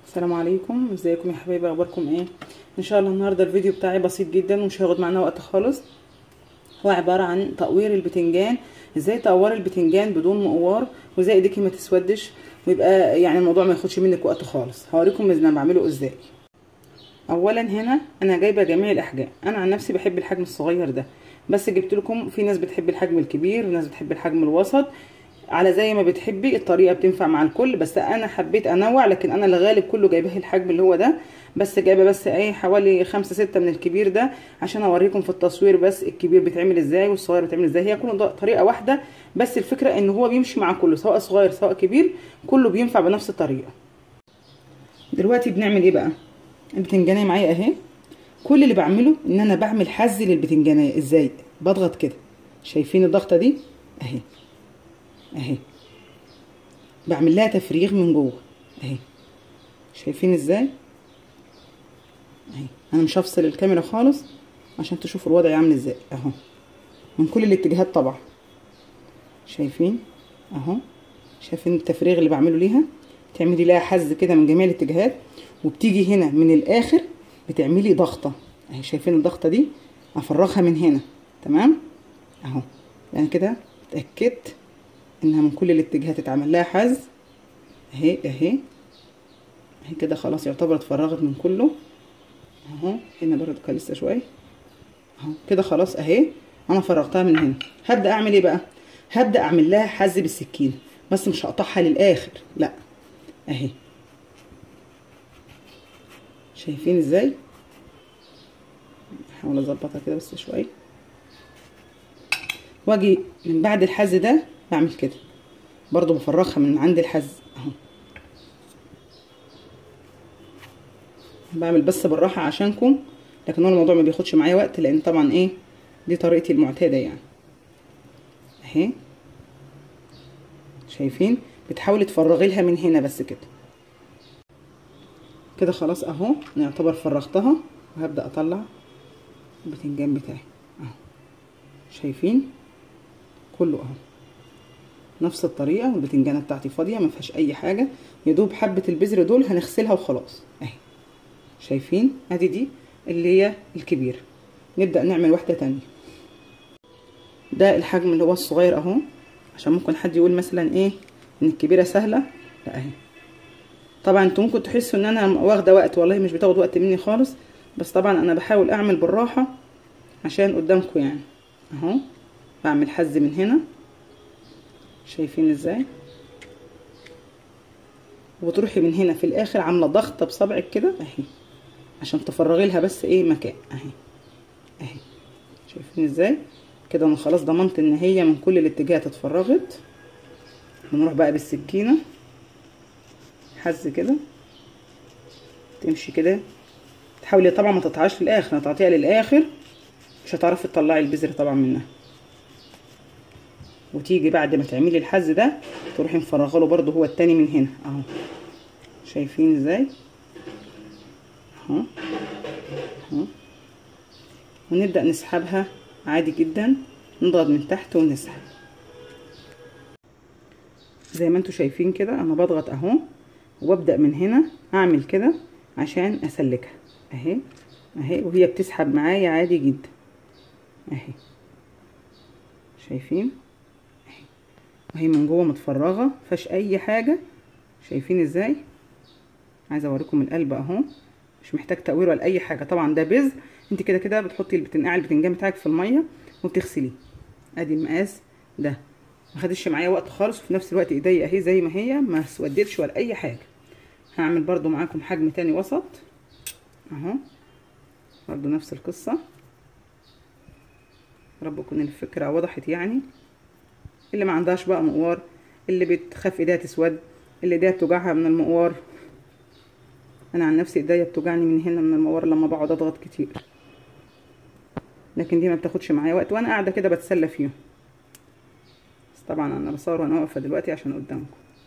السلام عليكم ازيكم يا حبايبي اخباركم ايه ان شاء الله النهارده الفيديو بتاعي بسيط جدا ومش هياخد معانا وقت خالص هو عباره عن تقوير البتنجان ازاي تقوري البتنجان بدون مقوار وازاي ايديكي ما تسودش ويبقى يعني الموضوع ما ياخدش منك وقت خالص هوريكم انا بعمله ازاي اولا هنا انا جايبه جميع الاحجام انا عن نفسي بحب الحجم الصغير ده بس جبت لكم في ناس بتحب الحجم الكبير وناس بتحب الحجم الوسط على زي ما بتحبي الطريقه بتنفع مع الكل بس انا حبيت انوع لكن انا الغالب كله جايبه الحجم اللي هو ده بس جايبه بس ايه حوالي خمسة ستة من الكبير ده عشان اوريكم في التصوير بس الكبير بيتعمل ازاي والصغير بيتعمل ازاي هي كله طريقه واحده بس الفكره ان هو بيمشي مع كله سواء صغير سواء كبير كله بينفع بنفس الطريقه دلوقتي بنعمل ايه بقى البتنجانيه معايا اهي كل اللي بعمله ان انا بعمل حز للبتنجانيه ازاي بضغط كده شايفين الضغطه دي اهي اهي بعمل لها تفريغ من جوه اهي شايفين ازاي اهي انا مش هفصل الكاميرا خالص عشان تشوفوا الوضع عامل ازاي اهو من كل الاتجاهات طبعا شايفين اهو شايفين التفريغ اللي بعمله ليها تعملي لها حز كده من جميع الاتجاهات وبتيجي هنا من الاخر بتعملي ضغطه اهي شايفين الضغطه دي افرغها من هنا تمام اهو يعني كده اتاكدت انها من كل الاتجاهات اتعمل لها حز اهي اهي اهي كده خلاص يعتبر اتفرغت من كله اهو هنا برضه كان لسه شويه اهو كده خلاص اهي انا فرغتها من هنا هبدا اعمل ايه بقى هبدا اعمل لها حز بالسكينه بس مش هقطعها للاخر لا اهي شايفين ازاي احاول اظبطها كده بس شويه واجي من بعد الحز ده بعمل كده برضو بفرغها من عند الحز اهو بعمل بس بالراحه عشانكم لكن هو الموضوع ما بياخدش معايا وقت لان طبعا ايه دي طريقتي المعتاده يعني اهي شايفين بتحاولي تفرغي لها من هنا بس كده كده خلاص اهو انا يعتبر فرغتها وهبدا اطلع البتنجان بتاعي اهو شايفين كله اهو نفس الطريقه والبتنجانه بتاعتي فاضيه ما فيهاش اي حاجه يدوب حبه البذر دول هنغسلها وخلاص اهي شايفين ادي دي اللي هي الكبيره نبدا نعمل واحده تانية ده الحجم اللي هو الصغير اهو عشان ممكن حد يقول مثلا ايه ان الكبيره سهله لا اهي طبعا انتوا ممكن تحسوا ان انا واخده وقت والله مش بتاخد وقت مني خالص بس طبعا انا بحاول اعمل بالراحه عشان قدامكم يعني اهو بعمل حز من هنا شايفين ازاي وتروحي من هنا في الاخر عامله ضغطه بصبعك كده اهي عشان تفرغي لها بس ايه مكان اهي اهي شايفين ازاي كده انا خلاص ضمنت ان هي من كل الاتجاهات اتفرغت بنروح بقى بالسكينه حز كده تمشي كده تحاولي طبعا ما تقطعيش للاخر هتقطعيها للاخر مش هتعرفي تطلعي البذر طبعا منها وتيجي بعد ما تعملي الحز ده تروحي مفرغه له برده هو التاني من هنا اهو شايفين ازاي اهو اهو ونبدا نسحبها عادي جدا نضغط من تحت ونسحب زي ما انتوا شايفين كده انا بضغط اهو وابدا من هنا اعمل كده عشان اسلكها اهي اهي وهي بتسحب معايا عادي جدا اهي شايفين اهي وهي من جوه متفرغه مفيهاش اي حاجه شايفين ازاي عايزه اوريكم القلب اهو مش محتاج تقوير ولا اي حاجه طبعا ده بذر انت كده كده بتحطي البتنقع البتنجان بتاعك في الميه وبتغسليه ادي المقاس ده ما خدش معايا وقت خالص وفي نفس الوقت ايديا اهي زي ما هي ما اسودتش ولا اي حاجه هعمل برضو معاكم حجم تاني وسط اهو برضو نفس القصه رب تكون الفكره وضحت يعني اللي ما عندهاش بقى مقوار اللي بتخاف ايديها تسود اللي ايديها بتوجعها من المقوار انا عن نفسي ايديا بتوجعني من هنا من المقوار لما بقعد اضغط كتير لكن دي ما بتاخدش معايا وقت وانا قاعده كده بتسلى فيهم بس طبعا انا بصور وانا واقفه دلوقتي عشان قدامكم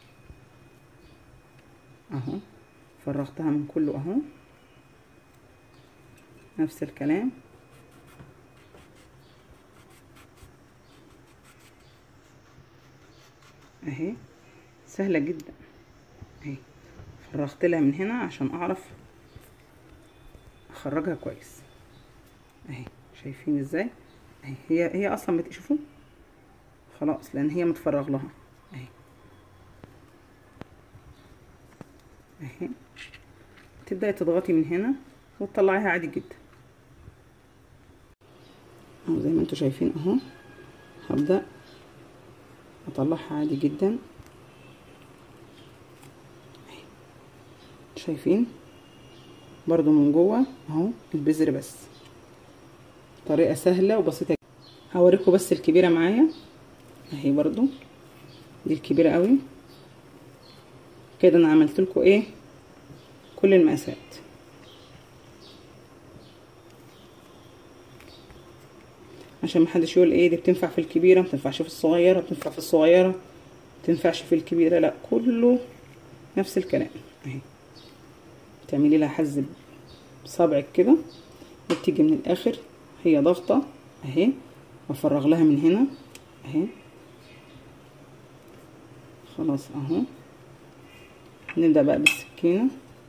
اهو فرغتها من كله اهو نفس الكلام اهي سهله جدا اهي فرغت لها من هنا عشان اعرف اخرجها كويس اهي شايفين ازاي اهي هي هي اصلا بتشوفوا خلاص لان هي متفرغ لها اهي اهي تبداي تضغطي من هنا وتطلعيها عادي جدا اهو زي ما انتم شايفين اهو هبدا اطلعها عادي جدا شايفين برضو من جوه اهو البذر بس طريقه سهله وبسيطه هوريكم بس الكبيره معايا اهي برضو دي الكبيره قوي كده انا عملت لكم ايه كل المقاسات عشان محدش يقول ايه دي بتنفع في الكبيره ما بتنفعش في الصغيره بتنفع في الصغيره ما بتنفعش في الكبيره لا كله نفس الكلام اهي تعملي لها حز بصابعك كده وبتيجي من الاخر هي ضغطه اهي وافرغ لها من هنا اهي خلاص اهو نبدا بقى بالسكينه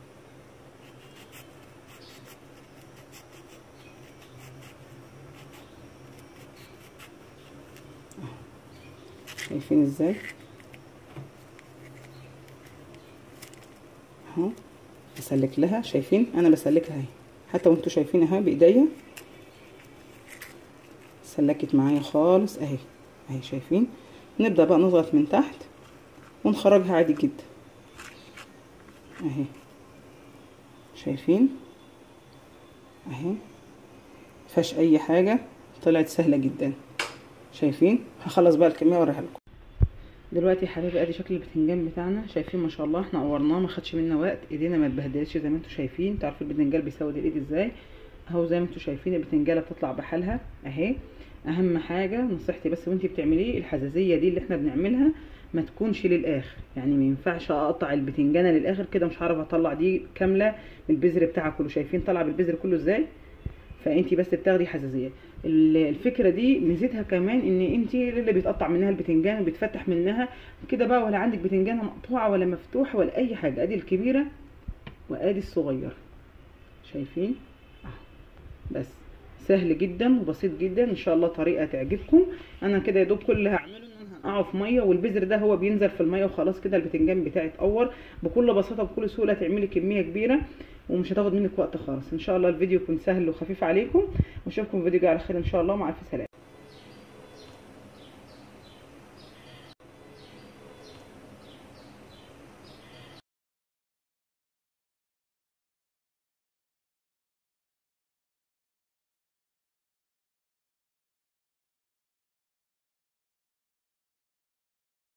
شايفين ازاي اهو بسلك لها شايفين انا بسلكها اهي حتى وانتوا شايفين اهي بايديا سلكت معايا خالص اهي اهي شايفين نبدا بقى نضغط من تحت ونخرجها عادي جدا اهي شايفين اهي مفيهاش اي حاجه طلعت سهله جدا شايفين هخلص بقى الكميه واوريها لكم دلوقتي يا حبايبي ادي شكل البتنجان بتاعنا شايفين ما شاء الله احنا قورناه ما خدش منا وقت ايدينا ما اتبهدلتش زي ما انتم شايفين تعرفوا البتنجان بيسود الايد ازاي اهو زي ما انتم شايفين البتنجاله بتطلع بحالها اهي اهم حاجه نصيحتي بس وانتي بتعمليه الحزازيه دي اللي احنا بنعملها ما تكونش للاخر يعني ما ينفعش اقطع البتنجانه للاخر كده مش هعرف اطلع دي كامله بالبذر بتاعها كله شايفين طالعه بالبذر كله ازاي فانت بس بتاخدي حساسيه الفكره دي ميزتها كمان ان انت اللي بيتقطع منها البتنجان وبيتفتح منها كده بقى ولا عندك بتنجانه مقطوعه ولا مفتوحه ولا اي حاجه ادي الكبيره وادي الصغيره شايفين بس سهل جدا وبسيط جدا ان شاء الله طريقه تعجبكم انا كده يا دوب كل اللي هعمله ان انا هنقعه في ميه والبذر ده هو بينزل في الميه وخلاص كده البتنجان بتاعي اتقور بكل بساطه بكل سهوله تعملي كميه كبيره ومش هتاخد منك وقت خالص ان شاء الله الفيديو يكون سهل وخفيف عليكم واشوفكم فيديو جاي على خير ان شاء الله مع الف سلامه